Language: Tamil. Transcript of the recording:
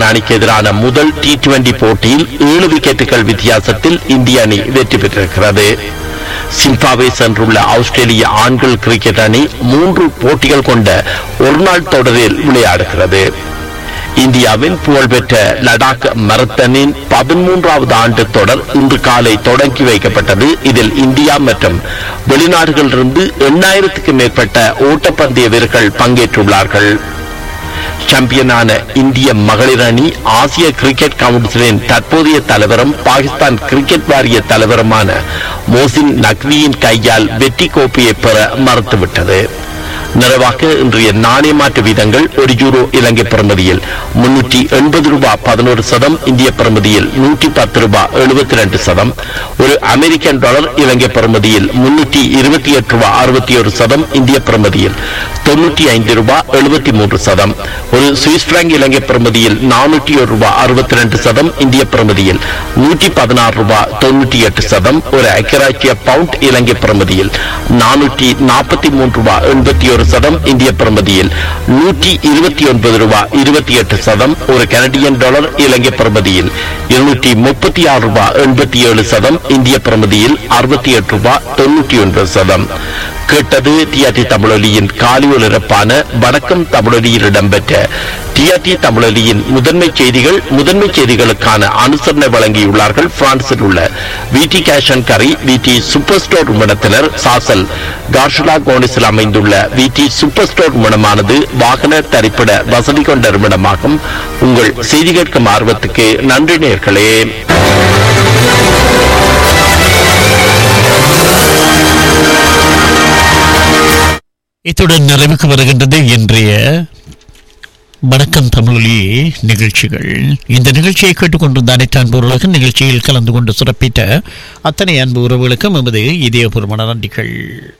நியூசிலாந்து அணிக்கு எதிரான முதல் டி டுவெண்டி போட்டியில் ஏழு விக்கெட்டுகள் வித்தியாசத்தில் இந்திய அணி வெற்றி பெற்றிருக்கிறது சிம்பாவே சென்றுள்ள ஆஸ்திரேலிய ஆண்கள் கிரிக்கெட் அணி மூன்று போட்டிகள் கொண்ட ஒருநாள் தொடரில் விளையாடுகிறது இந்தியாவின் புகழ்பெற்ற லடாக் மரத்தனின் பதிமூன்றாவது ஆண்டு தொடர் இன்று காலை தொடங்கி வைக்கப்பட்டது இதில் இந்தியா மற்றும் வெளிநாடுகளிலிருந்து எண்ணாயிரத்துக்கு மேற்பட்ட ஓட்டப்பந்தய வீரர்கள் பங்கேற்றுள்ளார்கள் சாம்பியனான இந்திய மகளிர் அணி ஆசிய கிரிக்கெட் கவுன்சிலின் தற்போதைய தலைவரும் பாகிஸ்தான் கிரிக்கெட் வாரிய தலைவருமான மோசின் நக்வியின் கையால் வெற்றி கோப்பையை பெற மறுத்துவிட்டது நிறைவாக இன்றைய நாணய மாற்று வீதங்கள் ஒரு யூரோ இலங்கை பிரமதியில் முன்னூற்றி எண்பது ரூபாய் பதினோரு சதம் இந்திய பிரமதியில் நூற்றி பத்து ரூபாய் எழுபத்தி ரெண்டு சதம் ஒரு அமெரிக்கன் டாலர் இலங்கை பிரமதியில் முன்னூற்றி இருபத்தி எட்டு ரூபாய் அறுபத்தி ஒரு சதம் இந்திய பிரமதியில் தொன்னூற்றி ஐந்து ரூபாய் எழுபத்தி மூன்று சதம் ஒரு சுவிஸ் பிராங்க் இலங்கை பிரமதியில் நானூற்றி ஒரு ரூபாய் அறுபத்தி ரெண்டு சதம் இந்திய பிரமதியில் நூற்றி பதினாறு ரூபாய் தொன்னூற்றி எட்டு சதம் ஒரு ஐக்கியராட்சிய பவுண்ட் இலங்கை பிரமதியில் நானூற்றி நாற்பத்தி மூன்று ரூபாய் எண்பத்தி ஒரு சதம் இந்திய பிரமதியில் நூற்றி இருபத்தி ஒன்பது ரூபாய் இருபத்தி எட்டு சதம் ஒரு கனடியன் டாலர் இலங்கை பிரமதியில் இருநூற்றி முப்பத்தி ஆறு ரூபாய் எண்பத்தி ஏழு சதம் இந்திய பிரமதியில் அறுபத்தி எட்டு ரூபாய் தொன்னூற்றி ஒன்பது சதம் கேட்டது டிஆர்டி தமிழொலியின் காலி ஒலிரப்பான வணக்கம் தமிழொலியில் இடம்பெற்ற டிஆர்டி தமிழொலியின் முதன்மை செய்திகள் முதன்மை செய்திகளுக்கான அனுசரணை வழங்கியுள்ளார்கள் பிரான்சில் உள்ள விடி கேஷ் அண்ட் கரி விடி சூப்பர் ஸ்டோர் நிறுவனத்தினர் சாசல் கார்ஷுலா கோனிஸில் அமைந்துள்ள விடி சூப்பர் ஸ்டோர் நிறுவனமானது வாகன தரிப்பிட வசதி கொண்ட நிறுவனமாகும் உங்கள் செய்தி கேட்கும் ஆர்வத்துக்கு நன்றி நேர்களே இத்துடன் நிறைவுக்கு வருகின்றது இன்றைய வணக்கம் தமிழொலி நிகழ்ச்சிகள் இந்த நிகழ்ச்சியை கேட்டுக்கொண்டிருந்த அனைத்து அன்பு உறவுகளுக்கும் நிகழ்ச்சியில் கலந்து கொண்டு சிறப்பித்த அத்தனை அன்பு உறவுகளுக்கும் எமது இதயபூர்வமான நன்றிகள்